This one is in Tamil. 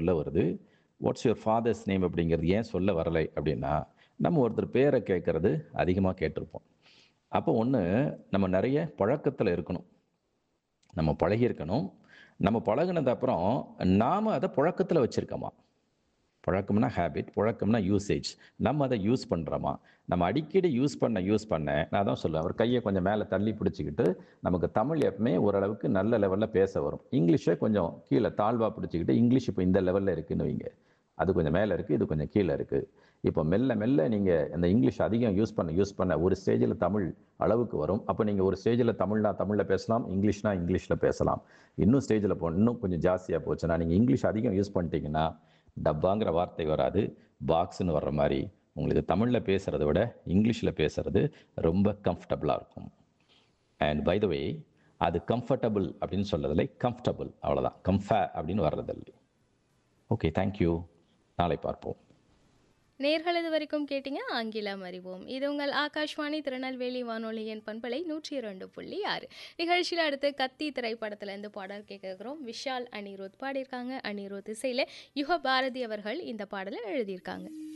சொல்ல வருது வாட்ஸ் யுவர் ஃபாதர்ஸ் நேம் அப்படிங்கிறது ஏன் சொல்ல வரலை அப்படின்னா நம்ம ஒருத்தர் பேரை கேட்கறது அதிகமாக கேட்டிருப்போம் அப்போ ஒன்று நம்ம நிறைய பழக்கத்தில் இருக்கணும் நம்ம பழகியிருக்கணும் நம்ம பழகுனது அப்புறம் நாம் அதை புழக்கத்தில் வச்சுருக்கோமா பழக்கம்னா ஹேபிட் புழக்கம்னா யூசேஜ் நம்ம அதை யூஸ் பண்ணுறோமா நம்ம அடிக்கடி யூஸ் பண்ண யூஸ் பண்ண நான் தான் சொல்லுவேன் அவர் கையை கொஞ்சம் மேலே தள்ளி பிடிச்சிக்கிட்டு நமக்கு தமிழ் எப்பவுமே ஓரளவுக்கு நல்ல லெவலில் பேச வரும் இங்கிலீஷை கொஞ்சம் கீழே தாழ்வாக பிடிச்சிக்கிட்டு இங்கிலீஷ் இப்போ இந்த லெவலில் இருக்குன்னு வைங்க அது கொஞ்சம் மேலே இருக்குது இது கொஞ்சம் கீழே இருக்குது இப்போ மெல்ல மெல்ல நீங்கள் இந்த இங்கிலீஷ் அதிகம் யூஸ் பண்ண யூஸ் பண்ண ஒரு ஸ்டேஜில் தமிழ் அளவுக்கு வரும் அப்போ நீங்கள் ஒரு ஸ்டேஜில் தமிழ்னா தமிழில் பேசலாம் இங்கிலீஷ்னா இங்கிலீஷில் பேசலாம் இன்னும் ஸ்டேஜில் போ இன்னும் கொஞ்சம் ஜாஸ்தியாக போச்சுன்னா நீங்கள் இங்கிலீஷ் அதிகம் யூஸ் பண்ணிட்டீங்கன்னா டப்பாங்கிற வார்த்தை வராது பாக்ஸ்னு வர்ற மாதிரி உங்களுக்கு தமிழில் பேசுகிறத விட இங்கிலீஷில் பேசுகிறது ரொம்ப கம்ஃபர்டபுளாக இருக்கும் அண்ட் பை த வே அது கம்ஃபர்டபுள் அப்படின்னு சொல்றதில்லை கம்ஃபர்டபுள் அவ்வளோதான் கம்ஃபே அப்படின்னு வர்றதில்லை ஓகே தேங்க்யூ நாளை பார்ப்போம் நேர்கள் இது வரைக்கும் கேட்டீங்க ஆங்கிலம் அறிவோம் இது உங்கள் ஆகாஷ்வாணி திருநெல்வேலி வானொலியின் பண்பலை நூற்றி இரண்டு புள்ளி ஆறு நிகழ்ச்சியில் அடுத்து கத்தி திரைப்படத்திலேருந்து பாடல் கேட்குறோம் விஷால் அனிருத் பாடியிருக்காங்க அனிருத் இசையில் யுக பாரதி அவர்கள் இந்த பாடலை எழுதியிருக்காங்க